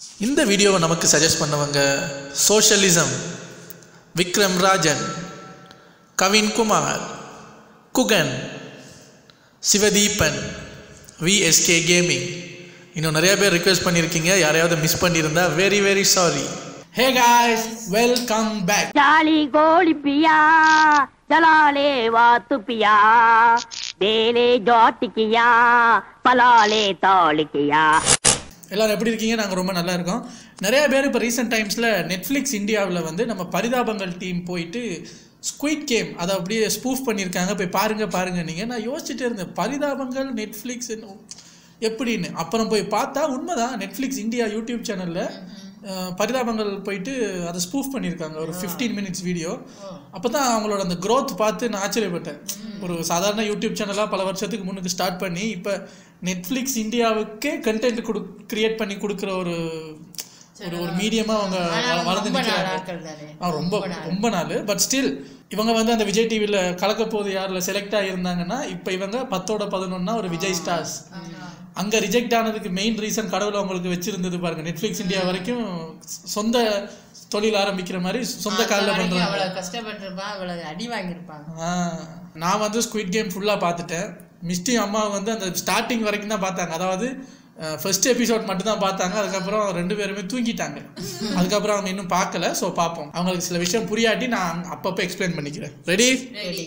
இந்த வீடியோவை நமக்கு சஜஸ்ட் பண்ணவங்க socialism Vikram Rajan Kavin Kumar Guhan Sivatheepan VSK gaming இன்னும் நிறைய பேர் ரிக்வெஸ்ட் பண்ணியிருக்கீங்க யாரையாவது மிஸ் பண்ணியிருந்தா very very sorry hey guys welcome back जाली गोली पिया जलाले वातु पिया बेले जौट किया पलाले तौल किया எல்லாரும் எப்படி இருக்கீங்க நாங்கள் ரொம்ப நல்லா இருக்கோம் நிறைய பேர் இப்போ ரீசெண்ட் டைம்ஸில் நெட்ஃப்ளிக்ஸ் இந்தியாவில் வந்து நம்ம பரிதாபங்கள் டீம் போயிட்டு ஸ்குயிட் கேம் அதை அப்படியே ஸ்பூஃப் பண்ணியிருக்காங்க போய் பாருங்க பாருங்க நீங்கள் நான் யோசிச்சுட்டே இருந்தேன் பரிதாபங்கள் நெட்ஃப்ளிக்ஸ் எப்படின்னு அப்புறம் போய் பார்த்தா உண்மைதான் நெட்ஃப்ளிக்ஸ் இந்தியா யூடியூப் சேனலில் பரிதாபங்கள் போயிட்டு அதை ஸ்பூஃப் பண்ணியிருக்காங்க ஒரு ஃபிஃப்டீன் மினிட்ஸ் வீடியோ அப்போ தான் அவங்களோட அந்த growth பார்த்து நான் ஆச்சரியப்பட்டேன் ஒரு சாதாரண யூடியூப் சேனலாக பல வருஷத்துக்கு முன்னுக்கு ஸ்டார்ட் பண்ணி இப்போ நெட்ஃப்ளிக்ஸ் இந்தியாவுக்கே கண்டென்ட் கொடு கிரியேட் பண்ணி கொடுக்குற ஒரு ஒரு ஒரு மீடியமாக அவங்க வ- வளர்ந்து நிற்கிறாங்க ஆ ரொம்ப ரொம்ப நாள் பட் ஸ்டில் இவங்க வந்து அந்த விஜய் டிவியில் கலக்க போது யாரில் செலக்ட் ஆகியிருந்தாங்கன்னா இப்போ இவங்க பத்தோட பதினொன்னா ஒரு விஜய் ஸ்டார்ஸ் அங்கே ரிஜெக்ட் ஆனதுக்கு மெயின் ரீசன் கடவுள் அவங்களுக்கு வச்சிருந்தது பாருங்க நெட்ஃப்ளிக்ஸ் இந்தியா வரைக்கும் சொந்த தொழில் ஆரம்பிக்கிற மாதிரி சொந்த காலில் பண்ணுறாங்க அவ்வளவு கஷ்டப்பட்டிருப்பான் அவ்வளவு அடி வாங்கியிருப்பாங்க ஆ, நான் வந்து ஸ்குயிட் கேம் ஃபுல்லாக பார்த்துட்டேன் மிஸ்டி அம்மா வந்து அந்த ஸ்டார்டிங் வரைக்கும் தான் பார்த்தாங்க அதாவது ஃபர்ஸ்ட் எபிசோட் மட்டும் தான் பார்த்தாங்க அதுக்கப்புறம் ரெண்டு பேருமே தூங்கிட்டாங்க அதுக்கப்புறம் அவங்க இன்னும் பார்க்கல ஸோ பார்ப்போம் அவங்களுக்கு சில விஷயம் புரியாட்டி நான் அப்பப்போ எக்ஸ்பிளைன் பண்ணிக்கிறேன் ரெடி ரெடி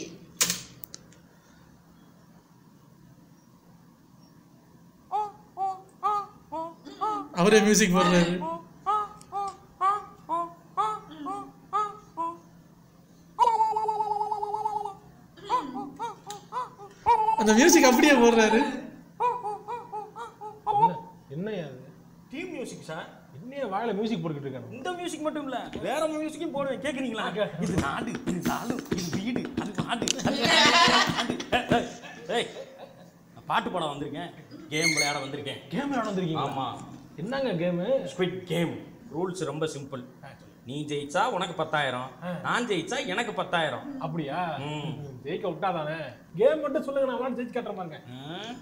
அவரே மியூசிக் போடுறாரு அந்த மியூசிக் அப்படியே போடுறாரு என்னையா அது டீம் மியூசிக் சார் என்னையா வாயில மியூசிக் போட்டுக்கிட்டு இருக்காங்க இந்த மியூசிக் மட்டும் இல்ல வேற மியூசிக்கும் போடுவேன் கேக்குறீங்களா இது நாடு இது நாடு இது வீடு அது நாடு அது நாடு. ஏய், ஏய், ஏய் நான் பாட்டு பாட வந்திருக்கேன் கேம் விளையாட வந்திருக்கேன் கேம் விளையாட வந்திருக்கீங்க ஆமா என்னங்க கேமு ஸ்குவிட் கேம் ரூல்ஸ் ரொம்ப சிம்பிள் நீ ஜெயிச்சா உனக்கு பத்தாயிரம் நான் ஜெயிச்சா எனக்கு பத்தாயிரம் அப்படியா ம். ஜெயிக்க விட்டாதானே கேம் மட்டும் சொல்லுங்க நான் விளையாட ஜெயிச்சு காட்டுற பாருங்க ம்.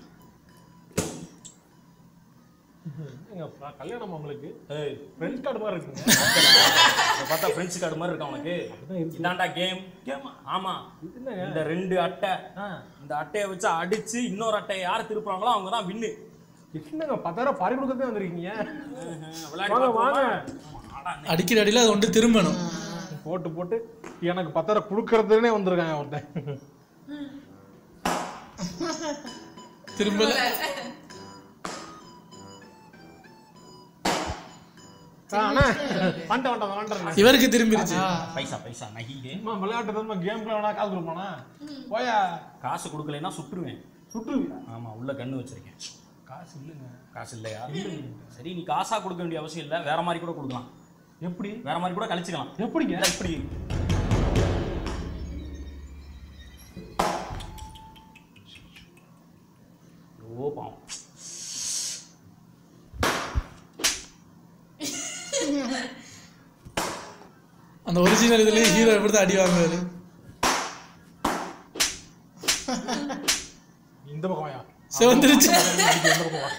எங்க கல்யாணம் உங்களுக்கு ஏய், ஃப்ரெண்ட்ஸ் கார்டு மாதிரி இருக்குங்க இதை பார்த்தா ஃப்ரெண்ட்ஸ் கார்டு மாதிரி இருக்கா உனக்கு அப்படிதான் இருக்கு. இதாண்டா கேம் கேம் ஆமா இது என்னங்க இந்த ரெண்டு அட்டை ஆ, இந்த அட்டையை வச்சு அடிச்சு இன்னொரு அட்டையை யார் திருப்புறாங்களோ அவங்க தான் வின்னு என்னங்க பத்தாயிரம் பறி கொடுக்கறதே வந்திருக்கீங்க விளையாடி வாங்க வாங்க பார்ப்போமா? அடிக்கிற அடியில் அது ஒன்று திரும்பணும் போட்டு போட்டு எனக்கு பத்தாயிரம் கொடுக்கறதுனே வந்திருக்காங்க ஒருத்தன் திரும்பல ஆ, அண்ணா வந்துட்டேன் வந்துட்டேன் வந்துட்டேன் இவருக்கு திரும்பிருச்சு பைசா பைசா நகிங்க அம்மா விளையாட்டு தான் கேம் வேணா காசு கொடுப்பானா போயா காசு கொடுக்கலைன்னா சுட்டுருவேன் சுட்டுருவியா ஆமா உள்ள கண்ணு வச்சிருக்கேன் காசு இல்லைங்க காசு இல்லையா சரி நீ காசா கொடுக்க வேண்டிய அவசியம் இல்லை வேற மாதிரி கூட கொடுக்கலாம் எப்படி வேற மாதிரி கூட கழிச்சுக்கலாம் எப்படிங்க இல்ல, இப்படி ஓ பாவம் அந்த ஒரிஜினல் இதுலேயே ஹீரோ எப்படி தான் அடி வாங்குவாரு இந்த பக்கம் வாயா சிவந்துருச்சு இந்த பக்கம் வா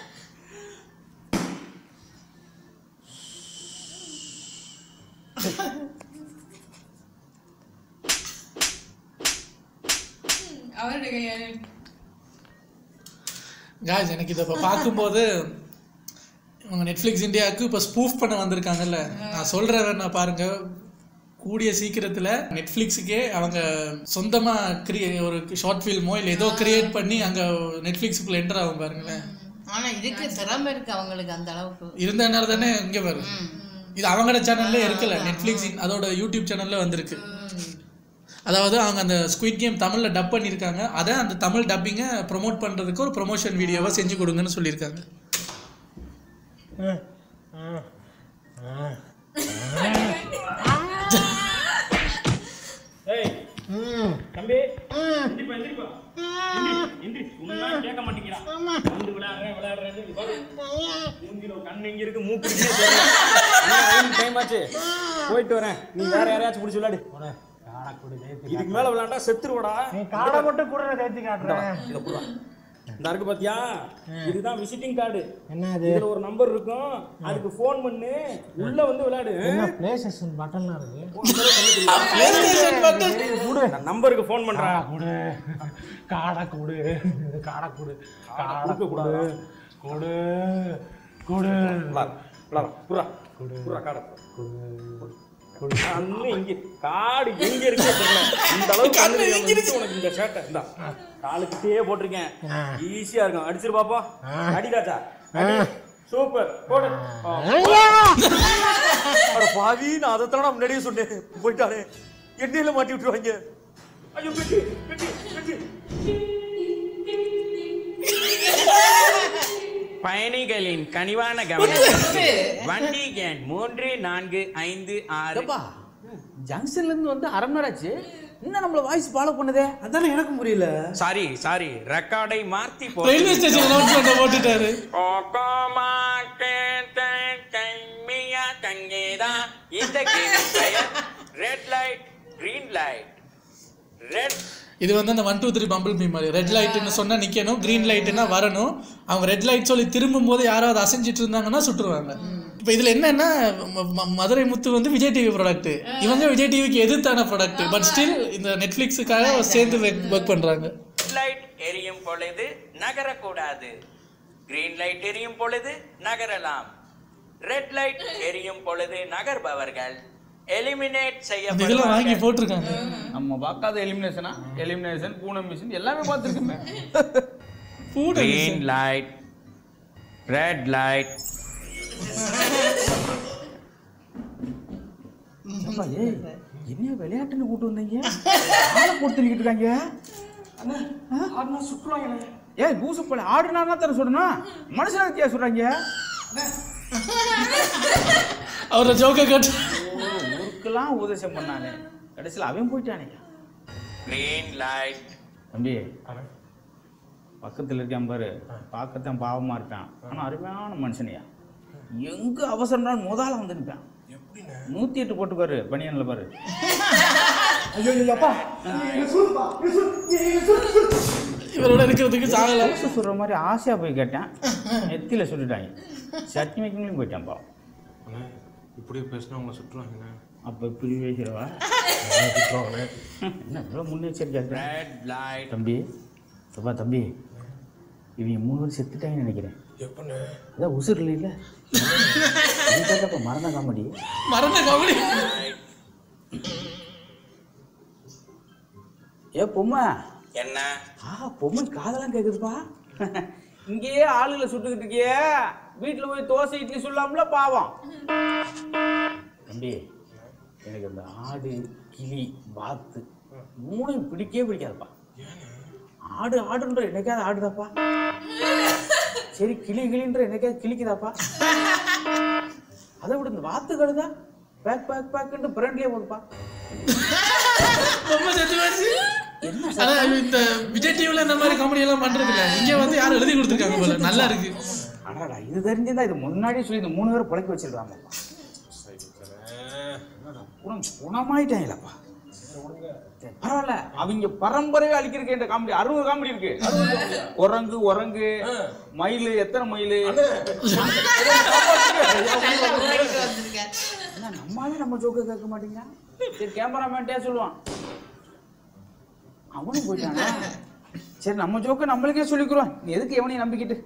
காய்ஸ் எனக்கு இதை இப்போ பார்க்கும்போது இவங்க நெட்ஃப்ளிக்ஸ் இந்தியாவுக்கு இப்போ ஸ்பூஃப் பண்ண வந்திருக்காங்கல்ல நான் சொல்கிறேன் வேணா பாருங்க கூடிய சீக்கிரத்தில் நெட்ஃப்ளிக்ஸுக்கே அவங்க சொந்தமாக கிரியே ஒரு ஷார்ட் ஃபில்மோ இல்லை ஏதோ கிரியேட் பண்ணி அங்கே நெட்ஃப்ளிக்ஸுக்குள்ளே என்டர் ஆகும் பாருங்களேன் ஆனா இதுக்கு திறமை இருக்கு அவங்களுக்கு அந்த அளவுக்கு இருந்தனால தானே இங்கே வரும் இது அவங்களோட சேனல்லே இருக்குல்ல நெட்ஃப்ளிக்ஸ் அதோட யூடியூப் சேனல்ல வந்திருக்கு அதாவது அவங்க அந்த ஸ்குயிட் கேம் தமிழில் டப் பண்ணியிருக்காங்க அதை அந்த தமிழ் டப்பிங்கை ப்ரொமோட் பண்ணுறதுக்கு ஒரு ப்ரொமோஷன் வீடியோவை செஞ்சு கொடுங்கன்னு சொல்லியிருக்காங்க ஏய் தம்பி எந்திரிப்பா எந்திரிப்பா எந்திரி எந்திரி சொன்னா கேட்க மாட்டேங்கிறா வந்து விளையாடுறேன் விளையாடுறேன் மூஞ்சில ஒரு கண்ணு இங்க இருக்கு மூக்கு இருக்கு டைம் ஆச்சு போயிட்டு வரேன் நீ வேற யாரையாச்சும் பிடிச்சி விளையாடு காடை கொடு ஜெயித்து இதுக்கு மேல விளையாண்டா செத்துருவடா நீ காடை மட்டும் கூட நான் ஜெயித்து காட்டுறேன் இதை புடுவா இந்த இருக்கு பாத்தியா இதுதான் விசிட்டிங் கார்டு என்ன அது இதுல ஒரு நம்பர் இருக்கும் அதுக்கு ஃபோன் பண்ணு உள்ள வந்து விளையாடு என்ன பிளே ஸ்டேஷன் பட்டன்லாம் இருக்கு PlayStation button. நான் நம்பருக்கு ஃபோன் பண்றேன் கொடு காடை கொடு காடை கொடு காடை கொடுக்க கொடு கொடு கொடு புறா புறா காடை கண்ணு இங்க காடு எங்க இருக்கு தெரியல இந்த அளவுக்கு கண்ணு எங்க இருக்கு உனக்கு இந்த ஷர்ட் இந்தா காலுக்கிட்டே போட்டிருக்கேன் ஈஸியா இருக்கும் அடிச்சிரு பாப்பா அடி ராஜா அடி. சூப்பர் போடு ஆ. அட பாவி நான் அதை தான் முன்னாடியே சொன்னேன் போயிட்டானே எண்ணெயில மாட்டி விட்டுருவாங்க ஐயோ வெட்டி வெட்டி வெட்டி பயணிகளின் கனிவான கவனத்திற்கு வண்டி எண் மூன்று நான்கு ஐந்து ஆறு ஏப்பா ஜங்ஷன்ல இருந்து வந்து அரை மணி நேரம் ஆச்சு இன்னும் நம்மள வாய்ஸ் ஃபாலோ பண்ணுதே அதானே எனக்கும் புரியல சாரி சாரி ரெக்கார்டை மாத்தி ரயில்வே போட்டு ஸ்டேஷன் அனௌன்ஸ்மெண்ட் போட்டுட்டாரு கோகோமா கேட்டன் கைமியா தங்கேதா இந்த கேம் பெயர் red light green light red இது வந்து அந்த one two three bumble bee மாதிரி ரெட் லைட்னு சொன்னா நிக்கணும் கிரீன் லைட்னா வரணும் அவங்க ரெட் லைட் சொல்லி திரும்பும் போது யாராவது அசைஞ்சிட்டு இருந்தாங்கன்னா சுட்டுருவாங்க இப்போ இதுல என்னன்னா ம- ம- மதுரை முத்து வந்து விஜய் டிவி ப்ராடக்ட் இவங்க விஜய் டிவிக்கு எதிர்த்தான ப்ராடக்ட் பட் ஸ்டில் இந்த நெட்ஃபிளிக்ஸுக்காக சேர்ந்து ஒர்க் பண்றாங்க லைட் எரியும் பொழுது நகரக்கூடாது கிரீன் லைட் எரியும் பொழுது நகரலாம் ரெட் லைட் எரியும் பொழுது நகர்பவர்கள் எலிமினேட் அந்த இதெல்லாம் வாங்கி செய்யப்படுவார்கள் போட்டிருக்காங்க நம்ம பார்க்காத எலிமினேஷனா எலிமினேஷன் பூனம் மிஷின் எல்லாமே பார்த்துருக்கோமே கூட கிரீன் லைட் ரெட் லைட் என்ன விளையாட்டுன்னு கூட்டு வந்தீங்க ஆளை போட்டு தள்ளிக்கிட்டு இருக்காங்க ஏ லூசு போல ஆடுனா தானே சொல்லணும் மனுஷனா வித்தியா சொல்றாங்க அவரோட ஜோக்கை கட்டு ஊருக்கெல்லாம் உபதேசம் பண்ணானே கடைசியில் அவன் போயிட்டானே கிரீன் லைட் தம்பி பக்கத்தில் இருக்கான் பாரு பார்க்கத்தான் பாவமா இருக்கான் ஆனா அருமையான மனுஷனையா எங்க அவசரம்னா முதல்ல வந்து நிற்பான் நூத்தி எட்டு போட்டு பாரு பனியன்ல பாரு இவரோட இருக்கிறதுக்கு சாகல தோசை சுடுற மாதிரி ஆசையா போய் கேட்டேன் நெத்தியில சுட்டுட்டாங்க சட்னி வைக்கணும் போயிட்டான் பாவம் இப்படியே பேசினா உங்களை சுற்றுவாங்க அப்ப இப்படி பேசுறவா என்ன இவ்வளோ முன்னெச்சரிக்கை இருக்கா? ரெட் லைட் தம்பி அப்பா தம்பி இவங்க மூணு பேரும் செத்துட்டாங்கன்னு நினைக்கிறேன் எப்பன்னு அதான் உசுர் இல்லை இப்போ மரண காமெடி மரண கபடி ஏ பொம்மை என்ன ஆ பொம்மை காதெல்லாம் கேட்குதுப்பா இங்கேயே ஆளுகளை சுட்டுக்கிட்டு இருக்கியே வீட்டில் போய் தோசை இட்லி சொல்லாமல பாவம் தம்பி எனக்கு அந்த ஆடு கிளி வாத்து மூணையும் பிடிக்கவே பிடிக்காதுப்பா ஆடு ஆடுன்ற என்னைக்காவது ஆடுதாப்பா சரி கிளி கிளின்ற என்னைக்காவது கிளிக்குதாப்பா அதை விட இந்த வாத்து கழுதா பேக் பேக் பேக்குன்ட்டு பிரண்ட்லேயே போகுதுப்பா ரொம்ப செத்து போயிடுச்சு ஆனா இந்த விஜய் டிவில இந்த மாதிரி காமெடி எல்லாம் பண்றது இல்ல இங்க வந்து யாரும் எழுதி கொடுத்துருக்காங்க போல நல்லா இருக்கு அடாடா இது தெரிஞ்சிருந்தா இது முன்னாடியே சொல்லி இந்த மூணு பேரை பிழைக்க வச்சிருக்காங்கப்பா குணம் குணமாயிட்டாங்களப்பா சரி, பரவாயில்ல அவங்க பரம்பரையே அழிக்கிறதுக்கு இந்த காமெடி அறுபது காமெடி இருக்கு குரங்கு உரங்கு மயில் எத்தனை மயில் என்ன நம்மளால நம்ம ஜோக்க கேட்க மாட்டீங்க சரி கேமராமேன்ட்டே சொல்லுவான் அவனும் போயிட்டானா சரி நம்ம ஜோக்க நம்மளுக்கே சொல்லிக்கிறோம் நீ எதுக்கு எவனையும் நம்பிக்கிட்டு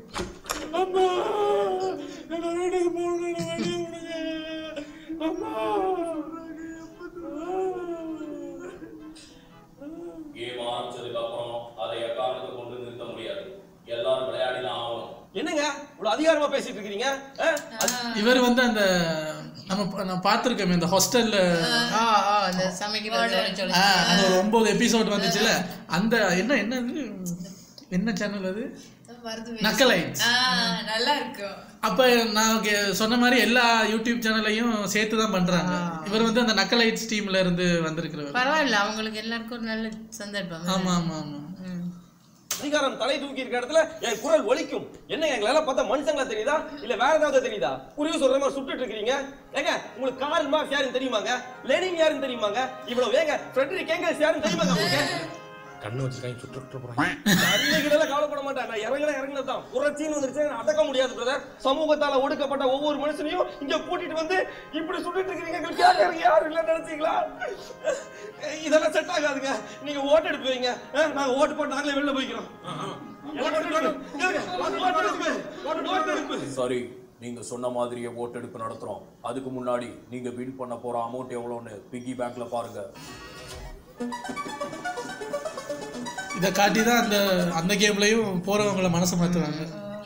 கேம் ஆரம்பிச்சதுக்கு அப்புறம் அதை எக்காரணத்தை கொண்டு நிறுத்த முடியாது எல்லாரும் விளையாடிதான் ஆகணும் என்னங்க இவ்வளவு அதிகாரமா பேசிட்டு இருக்கீங்க இவர் வந்து அந்த நம்ம ப- நான் பார்த்துருக்கோமே இந்த ஹாஸ்டல்ல ஆ ஆ அந்த சமைக்கிறது சொல்லி சொல்லி அந்த ஒரு ஒன்பது எபிசோட் வந்துச்சுல அந்த என்ன என்னது என்ன சேனல் அது நக்கலைட்ஸ் நல்லா இருக்கும் அப்ப நான் கே- சொன்ன மாதிரி எல்லா யூடியூப் சேனலையும் சேர்த்து தான் பண்றாங்க இவர் வந்து அந்த நக்கலைட்ஸ் டீம்ல இருந்து வந்திருக்கிறவர் பரவாயில்ல அவங்களுக்கு எல்லாருக்கும் ஒரு நல்ல சந்தர்ப்பம் ஆமா ஆமா ஆமா ம். அதிகாரம் தலை தூக்கி இருக்க இடத்துல என் குரல் ஒலிக்கும் என்ன எங்களால பார்த்தா மனுஷங்களா தெரியுதா இல்ல வேற ஏதாவது தெரியுதா குருவி சொல்ற மாதிரி சுட்டுட்டு இருக்கீங்க ஏங்க உங்களுக்கு கார்ல் மார்க்ஸ் யாருன்னு தெரியுமாங்க லெனின் யாருன்னு தெரியுமாங்க இவ்வளவு ஏங்க ஃப்ரெட்ரிக் ஏங்கல்ஸ் யாருன்னு தெரியுமாங்க உங்களுக்கு கண்ணு வச்சிருக்காங்க சுற்று சுற்ற போறாங்க அன்னைக்கு கவலைப்பட மாட்டேன் நான் இறங்கல இறங்கல தான் புரட்சின்னு வந்துருச்சு அடக்க முடியாது பிரதர் சமூகத்தால ஒடுக்கப்பட்ட ஒவ்வொரு மனுஷனையும் இங்க கூட்டிட்டு வந்து இப்படி சுட்டுட்டு இருக்கீங்க எங்களுக்கு கேட்கறதுக்கு யாரும் இல்லைன்னு நினைச்சீங்களா இதெல்லாம் செட் ஆகாதுங்க நீங்க ஓட்டு எடுப்பீங்க நாங்க ஓட்டு போட்டு நாங்களே வெளில போய்க்கிறோம் ஓட்டு எடுப்பு. இருங்க, ஓட்டு எடுப்பு. ஓட்டு எடுப்பு. சரி நீங்க சொன்ன மாதிரியே ஓட்டெடுப்பு நடத்துறோம் அதுக்கு முன்னாடி நீங்க வின் பண்ண போற அமௌண்ட் எவ்வளோன்னு பிக்கி பேங்க்ல பாருங்க இதை காட்டி தான் அந்த அந்த கேம்லயும் போறவங்கள மனசை மாத்துவாங்க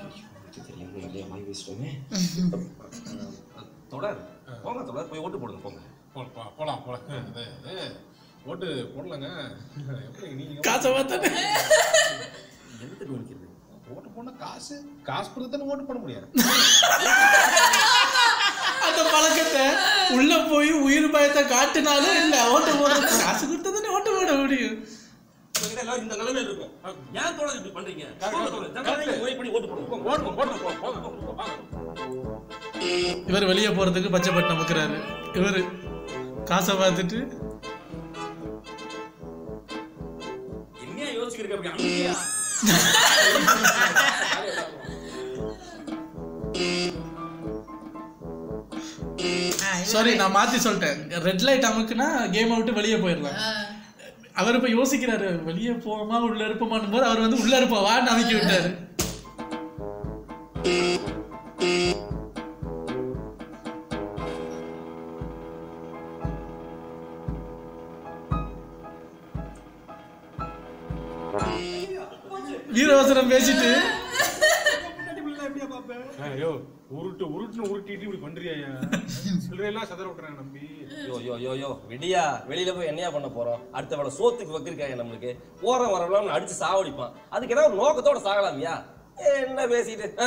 தொடர் போங்க தொடர் போய் ஓட்டு போடுங்க போங்க போலாம் போலாம் போலாம் அது, அது, ஓட்டு போடலங்க எப்படி நீங்க காசை பார்த்தானே எதுக்கு நினைக்கிறது ஓட்டு போனா காசு காசு கொடுத்து தானே ஓட்டு போட முடியாது அந்த பழக்கத்தை உள்ள போய் உயிர் பயத்தை காட்டினாலும் இல்ல ஓட்டு போடுறது காசு கொடுத்தா தானே ஓட்டு போட முடியும் உங்ககிட்ட எல்லாரும் இந்த நிலைமையில இருக்கும் ஏன் தொடர் இப்படி பண்றீங்க போங்க தொடர். ஜனநாயக முறைப்படி ஓட்டு போடுங்க போங்க. ஓட்டு போட்டு போங்க போங்க போங்க, வாங்க. இவர் வெளியே போறதுக்கு பச்சை பட்டம் முக்கிறாரு இவர் காசை பார்த்துட்டு என்னையா யோசிக்கிறீங்க அப்படி அமைதியா? சாரி நான் மாத்தி சொல்லிட்டேன் ரெட் லைட் அமுக்குனா கேம் விட்டு வெளியே போயிடலாம் அவர் இப்ப யோசிக்கிறாரு வெளியே போவோமா உள்ள இருப்போமான்னு போது அவர் வந்து உள்ள இருப்போவான்னு அமைக்கி விட்டாரு வீரவசனம் பேசிட்டு ஐயோ உருட்டு உருட்டுன்னு உருட்டிட்டு இப்படி பண்றியா சில்லறையெல்லாம் சதற விட்டுறேன் நம்பி யோ யோ யோ யோ விடியா வெளியில போய் என்னையா பண்ண போறோம் அடுத்த வேலை சோத்துக்கு வக்கிருக்காங்க நம்மளுக்கு போற வரலாம் அடிச்சு சாவடிப்பான் அதுக்கு ஏதாவது ஒரு நோக்கத்தோட சாகலாமியா என்ன பேசிட்டு ஆ?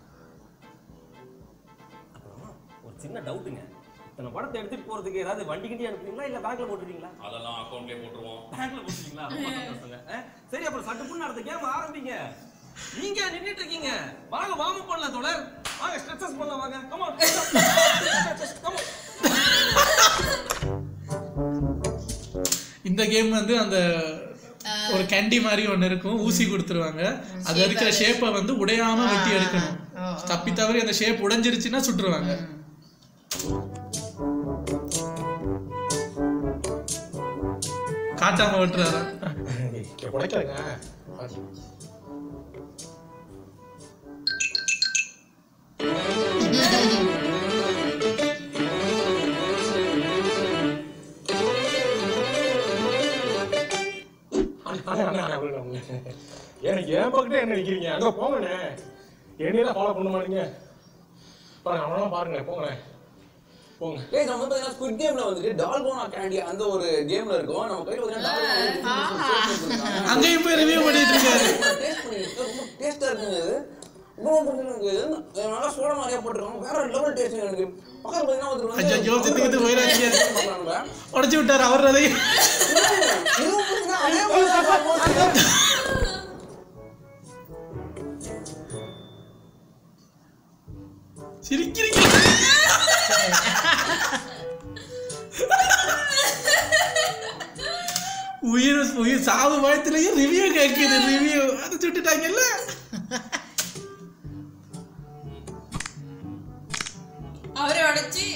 அப்புறம் ஒரு சின்ன டவுட்டுங்க இத்தனை படத்தை எடுத்துட்டு போறதுக்கு ஏதாவது வண்டி கிண்டி அனுப்புறீங்களா இல்ல பேங்க்ல போட்டுருக்கீங்களா அதெல்லாம் அக்கௌண்ட்லயே போட்டுருவோம் பேங்க்ல போட்டுருக்கீங்களா ரொம்ப சந்தோஷங்க. ஆ? சரி அப்புறம் சட்டு புண்ணு அடுத்த கேம் ஆரம்பிங்க நீங்க நின்னுட்டு இருக்கீங்க வாங்க வாம பண்ணலாம் தொடர் வாங்க ஸ்ட்ரெச்சஸ் பண்ணலாம் வாங்க கமான் கமான் இந்த கேம் வந்து அந்த ஒரு கேண்டி மாதிரி ஒண்ணு இருக்கும் ஊசி கொடுத்துருவாங்க அது இருக்கிற ஷேப்பை வந்து உடையாம வெட்டி எடுக்கணும் தப்பி தவறி அந்த ஷேப் உடைஞ்சிருச்சுன்னா சுட்டுருவாங்க காட்டாம விட்டுறாரு உடைக்கலங்க எனக்கு என் பக்கத்துல என்ன நிக்கிறீங்க அங்க போங்கண்ணே என்னையெல்லாம் ஃபாலோ பண்ண மாட்டீங்க பாருங்க அவனெல்லாம் பாருங்க போங்கண்ணே போங்க ஏய் நம்ம வந்து பாத்தீங்கன்னா ஸ்குவிட் கேம்ல வந்துட்டு டால்கோனா கேண்டி அந்த ஒரு கேம்ல இருக்கும் நம்ம கையில பாத்தீங்கன்னா அங்கேயும் போய் ரிவ்யூ பண்ணிட்டு இருக்காரு டேஸ்ட் பண்ணிட்டு ரொம்ப டேஸ்டா இருக்குங்க இது ரொம்ப பிடிச்சிருக்கு இது நல்லா சோடா நிறைய போட்டிருக்காங்க வேற லெவல் டேஸ்ட் எனக்கு பக்கத்துல பாத்தீங்கன்னா ஒருத்தர் வந்து ஐயோ சித்துக்கிட்டு போயிடாதீங்க பார்க்கலாம்ல. உடைச்சு விட்டாரு அவர் அதையும் இதுவும் பாத்தீங்கன்னா அதே மாதிரி சாப்பாடு சிரிக்கிறீங்க உயிர் உயிர் சாவு பயத்துலயும் ரிவ்யூ கேட்குது ரிவ்யூ அதை சுட்டுட்டாங்கல்ல அவரே உடைச்சி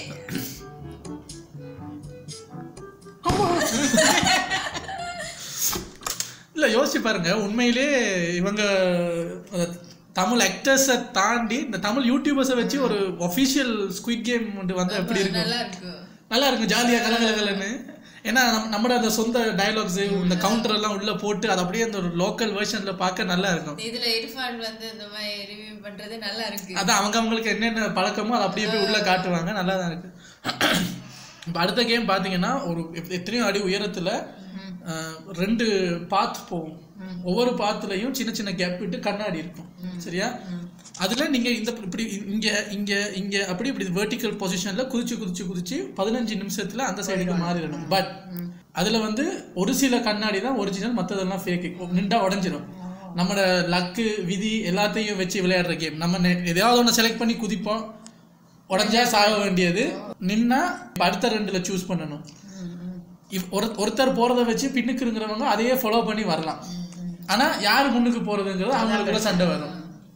இல்ல யோசிச்சு பாருங்க உண்மையிலே இவங்க அஹ், தமிழ் ஆக்டர்ஸை தாண்டி இந்த தமிழ் யூடியூபர்ஸை வச்சு ஒரு ஒஃபிஷியல் ஸ்குவிட் கேம் வந்து எப்படி இருக்கும் நல்லா இருக்கு நல்லா இருக்கும் ஜாலியா கலகலகலன்னு ஏன்னா நம்ம நம்மளோட அந்த சொந்த டயலாக்ஸ் இந்த கவுண்டர் எல்லாம் உள்ள போட்டு அது அப்படியே அந்த ஒரு லோக்கல் வெர்ஷன்ல பார்க்க நல்லா இருக்கும் இதுல இர்ஃபான் வந்து இந்த மாதிரி ரிவ்யூ பண்றது நல்லா இருக்கு அதான் அவங்க அவங்களுக்கு என்னென்ன பழக்கமோ அதை அப்படியே போய் உள்ள காட்டுவாங்க நல்லா தான் இருக்கு இப்போ அடுத்த கேம் பார்த்தீங்கன்னா ஒரு எத்- எத்தனையோ அடி உயரத்துல அஹ், ரெண்டு பாத் போகும் ஒவ்வொரு பாத்துலயும் சின்ன சின்ன கேப் விட்டு கண்ணாடி இருக்கும் சரியா அதுல நீங்க இந்த இப்படி இங்க இங்க இங்க அப்படி இப்படி வெர்டிக்கல் பொசிஷன்ல குதிச்சு குதிச்சு குதிச்சு பதினஞ்சு நிமிஷத்துல அந்த சைடுக்கு மாறிடணும் பட் அதுல வந்து ஒரு சில கண்ணாடி தான் ஒரிஜினல் மத்ததெல்லாம் ஃபேக் நின்றா உடஞ்சிரும் நம்மளோட லக்கு விதி எல்லாத்தையும் வச்சு விளையாடுற கேம் நம்ம நெ- எதையாவது ஒன்று செலக்ட் பண்ணி குதிப்போம் உடஞ்சா சாக வேண்டியது நின்னா இப்ப அடுத்த ரெண்டுல சூஸ் பண்ணணும் இவ்- ஒரு ஒருத்தர் போறத வச்சு பின்னுக்கு இருக்கிறவங்க அதையே ஃபாலோ பண்ணி வரலாம் ஆனா யார் முன்னுக்கு போறதுங்கிறது அவங்களுக்குள்ள சண்டை வரும்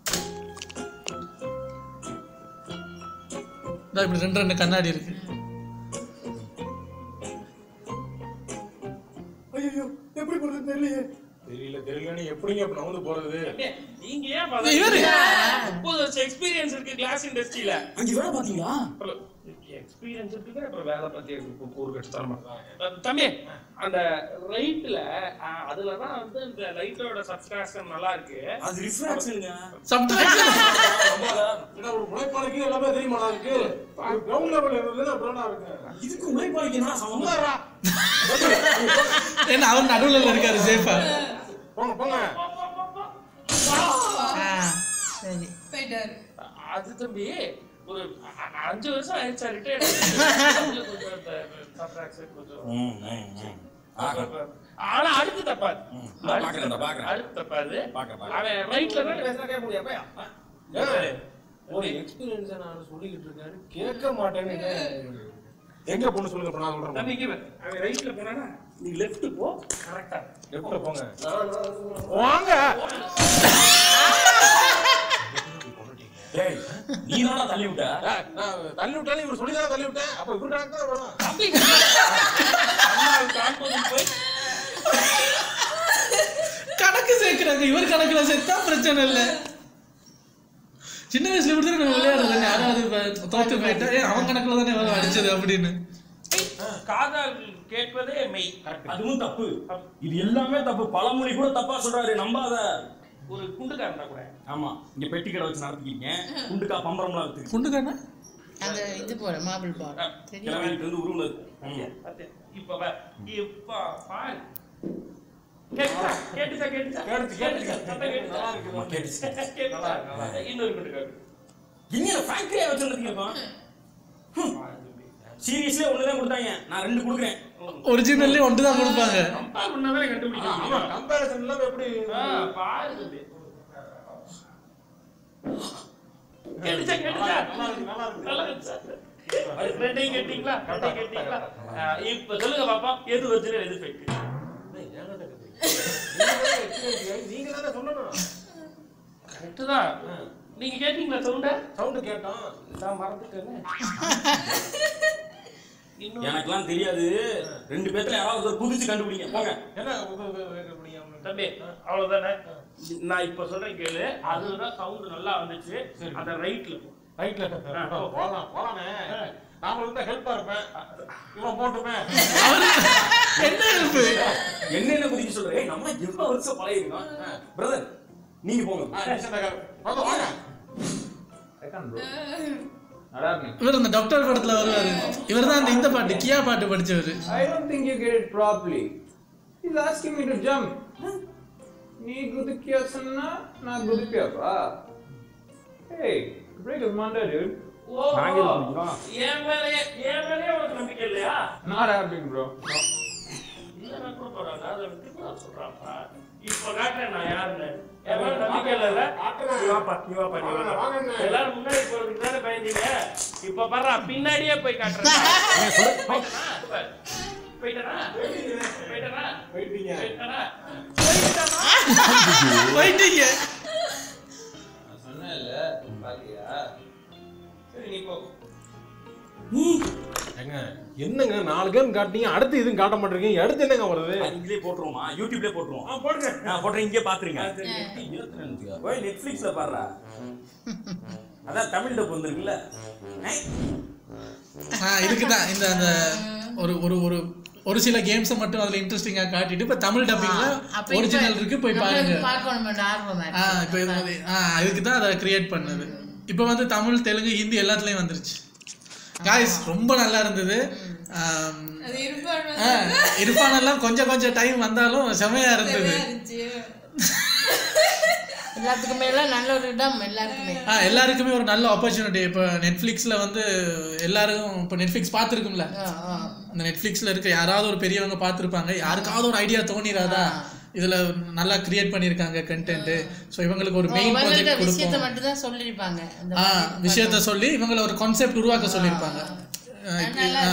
இதோ இப்படி ரெண்டு ரெண்டு கண்ணாடி இருக்கு ஐயோ எப்படி போறது தெரியலையே தெரியல தெரியலன்னு எப்படிங்க அப்ப நவுந்து போறது நீங்க ஏன் இவரு. முப்பது வருஷம் எக்ஸ்பீரியன்ஸ் இருக்கு கிளாஸ் இண்டஸ்ட்ரியில அங்க வேலை பாத்தீங்களா எக்ஸ்பீரியன்ஸ் இருக்கு அப்புறம் வேலை பத்தி ஒரு கட்சி தரமா தம்பி அந்த ரைட்ல அதுல தான் வந்து இந்த லைட்டோட சப்ஸ்கிரிப்ஷன் நல்லா இருக்கு அது ரிஃப்ராக்ஷனுங்க சப்ட்ராக்ஷன் என்ன ஒரு முளைப்பாளைக்கு எல்லாமே தெரியுமா இருக்கு கிரவுண்ட் லெவல் இருந்தது அப்புறம் நான் இருக்கேன் இதுக்கு உழைப்பாளிக்கு சமமா ஏன்னா அவர் நடுவுல இருக்காரு சேஃபா போங்க போங்க சரி போயிட்டாரு அது தம்பி ஒரு அ- அ- அஞ்சு வருஷம் ஆயிடுச்சா ரிட்டையர் கொஞ்சம் இந்த சப்ஸ்கிரிப்ஷன் கொஞ்சம் ம், ம், ம். ஆகா. ஆனா அடுத்து தப்பாது நான் பாக்குறேன், நான் பாக்குறேன். அடுத்து தப்பாது பாக்குறேன், பாக்குறேன். அவன் ரைட்ல தான் பேசுறா கேட்க முடியாது ஏன்? ஒரு எக்ஸ்பீரியன்ஸ் நான் சொல்லிக்கிட்டு இருக்காரு கேட்க மாட்டேன்னு எங்க பொண்ணு சொல்லுங்க இப்ப நான் சொல்றேன் தம்பி இங்க வா. அவன் ரைட்ல போறானா நீ லெஃப்ட் போ கரெக்டா லெஃப்ட்ல போங்க வாங்க டேய் நீ தானா தள்ளி விட்ட ஏய், நான் தள்ளி விட்டாலும் இவர் சொல்லி தான் தள்ளி விட்டேன் அப்ப இவரு கணக்கு தான் வரும் தம்பி அம்மா காண்போது போய் கணக்கு சேர்க்கிறாங்க இவர் கணக்குல சேர்த்தா பிரச்சனை இல்ல சின்ன வயசுல இப்படி நம்ம விளையாடுறது யாராவது இப்ப தோத்து போயிட்டா ஏ அவன் கணக்குல தானே இவன் அடிச்சது அப்படின்னு காதால் கேட்பதே மெய் அதுவும் தப்பு இது எல்லாமே தப்பு பழமொழி கூட தப்பா சொல்றாரு நம்பாத ஒரு குண்டுக்காரன் கூட ஆமா இங்க பெட்டி கடை வச்சு நடத்திக்கிங்க குண்டுக்கா பம்பரம்லாம் வித்து குண்டுக்கான அந்த இது போல மாபிள் பால் தெரியும் கிழமைக்கு வந்து உருவுல பாத்து, இப்ப வா. இப்ப பாரு கேட்டுச்சா கேட்டுச்சா கேட்டுச்சா கேட்டுச்சு, கேட்டுச்சு. சத்தம் கேட்டுச்சா? ஆமா, கேட்டுச்சு. கேட்டுச்சா? இன்னொரு குண்டுக்காரன் இங்க ஃபேக்டரியா வச்சிருக்கீங்க சீரியஸ்லயே ஒண்ணுதான் கொடுத்தாங்க நான் ரெண்டு கொடுக்குறேன் ஒரிஜினல்லி ஒன்று தான் கொடுப்பாங்க கம்பேர் பண்ணாதான் கண்டுபிடிக்க ஆமா முடியும் கம்பேரிசன் இல்லாம எப்படி ஆ, பாரு தம்பி. கேட்டுச்சா கேட்டுச்சா நல்லா இருக்கு நல்லா இருக்கு நல்லா இருந்துச்சா? ரெண்டையும் கேட்டீங்களா ரெண்டையும் கேட்டீங்களா ஆ, இப்ப சொல்லுங்க பாப்பா எது ஒரிஜினல் எது ஃபேக் நீங்க தானே சொல்லணும் கரெக்ட் தான் நீங்க கேட்டீங்களா சவுண்ட சவுண்ட் கேட்டோம் நான் மறந்துட்டேனே இன்னும் எனக்கெல்லாம் தெரியாது ரெண்டு பேத்துல யாராவது ஒரு புதிச்சு கண்டுபிடிங்க போங்க என்ன உங்க- உங்க- உங்க- முடியாம தம்பி அவ்வளவுதானே நான் இப்ப சொல்றேன் கேளு அதுதான் சவுண்ட் நல்லா வந்துச்சு அந்த ரைட்ல ரைட்ல போலாம் போலானே நாம இருந்தா ஹெல்ப்பா இருப்பேன் இவன் போட்டுமே என்ன help? என்னென்ன குதிக்க சொல்றேன் ஏய், நம்ம எவ்வளவு வருஷம் பழகிருக்கோம் பிரதர் நீங்க போங்க வாங்க வாங்க நல்லா இருக்கு இவர் அந்த டாக்டர் படத்துல வருவாரு இவர் தான் அந்த இந்த பாட்டு கியா பாட்டு படிச்சவரு I don't think you get it properly. He's asking me to jump. நீ குதிக்கியா சொன்னா நான் குதிப்பியாப்பா Hey, break his Monday, dude. ஓ நாங்க எதுக்கு குதிக்கிறோம்? என் மேலே என் மேலே உனக்கு நம்பிக்கை இல்லையா Not happening, bro. இல்ல நான் கூட போறாங்க அதை விட்டு நான் சொல்றாப்பா இப்ப காட்டுறேன் நான் யாருன்னு என் மேல நம்பிக்கை இல்லைல்ல நீ வாப்பா நீ வாப்பா நீ வாப்பா எல்லாரும் முன்னாடி போறதுக்கு தானே பயந்தீங்க இப்ப பாரு பின்னாடியே போய் காட்டுறேன் போயிட்டனா? போயிட்டனா போயிட்டனா போயிட்டீங்க போயிட்டனா போயிட்டீங்க சொன்னேன்ல பாத்தியா சரி நீ போ ஏங்க என்னங்க நாலு கேம் காட்டினீங்க அடுத்து இதுவும் காட்ட மாட்டேங்க அடுத்து என்னங்க வருது இங்கே போட்டுருவோமா யூடியூப்லயே போட்டுருவோம் ஆ, போடுங்க நான் போடுறேன் இங்கே பாத்துருங்க போய் நெட்ஃபிளிக்ஸ்ல பாடுறா அதான் தமிழ் டப் வந்திருக்குல்ல ஏய், ஆ இதுக்கு தான் இந்த அந்த ஒரு ஒரு ஒரு ஒரு சில கேம்ஸை மட்டும் அதுல இன்ட்ரெஸ்டிங்கா காட்டிட்டு இப்ப தமிழ் டப்பிங்ல அப்ப ஒரிஜினல் இருக்கு போய் பாருங்க பார்க்கணும் ஆர்வம் ஆ இப்போ இது வந்து ஆ இதுக்கு தான் அதை கிரியேட் பண்ணது இப்போ வந்து தமிழ் தெலுங்கு ஹிந்தி எல்லாத்துலயும் வந்துருச்சு காய்ஸ் ரொம்ப நல்லா இருந்தது ஆம், அது இருப்பாடு ஆ, இர்ஃபான் எல்லாம் கொஞ்சம் கொஞ்சம் டைம் வந்தாலும் செமையா இருந்தது இருந்துச்சு எல்லாத்துக்குமே எல்லாம் நல்ல ஒரு இடம் எல்லாருக்குமே ஆ எல்லாருக்குமே ஒரு நல்ல ஆப்பர்ச்சுனிட்டி இப்போ நெட்ஃப்ளிக்ஸில் வந்து எல்லாரும் இப்போ நெட்ஃப்ளிக்ஸ் பார்த்துருக்கும்ல ஆ, ஆ. அந்த நெட்ஃப்ளிக்ஸில் இருக்க யாராவது ஒரு பெரியவங்க பார்த்துருப்பாங்க யாருக்காவது ஒரு ஐடியா தோணிராதா இதுல நல்லா கிரியேட் பண்ணியிருக்காங்க கண்டென்ட் ஸோ இவங்களுக்கு ஒரு மெயின் இவங்கள்ட்ட ப்ராஜெக்ட் விஷயத்தை கொடுப்போம் மட்டும் தான் சொல்லியிருப்பாங்க அந்த ஆ விஷயத்த சொல்லி இவங்கள ஒரு கான்செப்ட் உருவாக்க சொல்லியிருப்பாங்க அஹ் நல்லா அஹ் இருக்கு.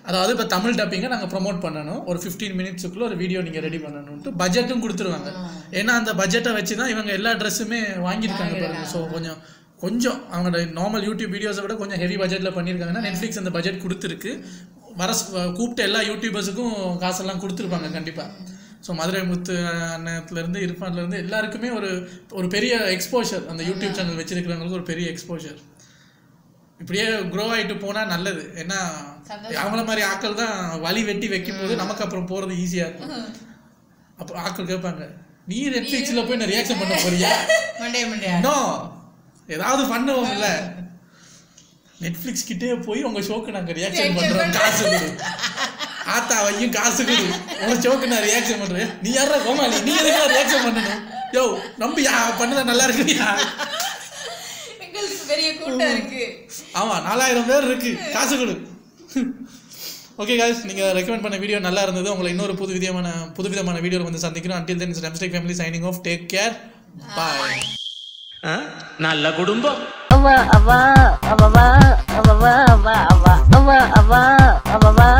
அதாவது இப்போ தமிழ் டப்பிங்கை நாங்கள் ப்ரோமோட் பண்ணணும் ஒரு ஃபிஃப்டீன் மினிட்ஸுக்குள்ள ஒரு வீடியோ நீங்கள் ரெடி பண்ணணும்ட்டு பட்ஜெட்டும் கொடுத்துருவாங்க ஏன்னா அந்த பட்ஜெட்டை வச்சு தான் இவங்க எல்லா ட்ரெஸ்ஸுமே வாங்கியிருக்காங்க பாருங்க ஸோ கொஞ்சம் கொஞ்சம் அவங்களோட நார்மல் யூடியூப் வீடியோஸை விட கொஞ்சம் ஹெவி பட்ஜெட்டில் பண்ணியிருக்காங்கன்னா நெட்ஃப்ளிக்ஸ் அந்த பட்ஜெட் கொடுத்துருக்கு வர கூப்பிட்ட எல்லா யூடியூபர்ஸுக்கும் காசெல்லாம் கொடுத்துருப்பாங்க கண்டிப்பாக ஸோ மதுரை முத்து அண்ணத்துலேருந்து இர்ஃபான்லேருந்து எல்லாருக்குமே ஒரு ஒரு பெரிய எக்ஸ்போஷர் அந்த யூடியூப் சேனல் வச்சிருக்கிறவங்களுக்கு ஒரு பெரிய எக்ஸ்போஷர் இப்படியே க்ரோ ஆகிட்டு போனால் நல்லது ஏன்னா அவங்கள மாதிரி ஆட்கள் தான் வழி வெட்டி வைக்கும் போது நமக்கு அப்புறம் போகிறது ஈஸியாக இருக்கும் அப்புறம் ஆட்கள் கேட்பாங்க நீ நெட்ஃப்ளிக்ஸில் போய் நான் ரியாக்ஷன் பண்ண போறியா மண்டே மண்டே நோ ஏதாவது பண்ணுவோம்ல நெட்ஃப்ளிக்ஸ் கிட்டே போய் உங்க ஷோக்கு நாங்க ரியாக்ஷன் பண்றோம் காசு கொடு ஆத்தா வையும் காசு கொடு உங்க ஷோக்கு நான் ரியாக்ஷன் பண்றேன் நீ யாரா கோமாளி நீ எதுக்கு ரியாக்ஷன் பண்ணணும் யோ நம்பியா பண்ணதா நல்லா இருக்குயா எங்களுக்கு பெரிய கூட்டம் இருக்கு ஆமா நாலாயிரம் பேர் இருக்கு காசு கொடு ஓகே காய்ஸ் நீங்க ரெக்கமெண்ட் பண்ண வீடியோ நல்லா இருந்தது உங்களை இன்னொரு புது விதமான புது விதமான வீடியோ வந்து சந்திக்கிறோம் அன்டில் தென் டெம்ஸ்டேக் family signing off take care bye நல்ல குடும்பம் அவ அவ அவ அவ அவ அவ அவ அவ அவ அவ அவ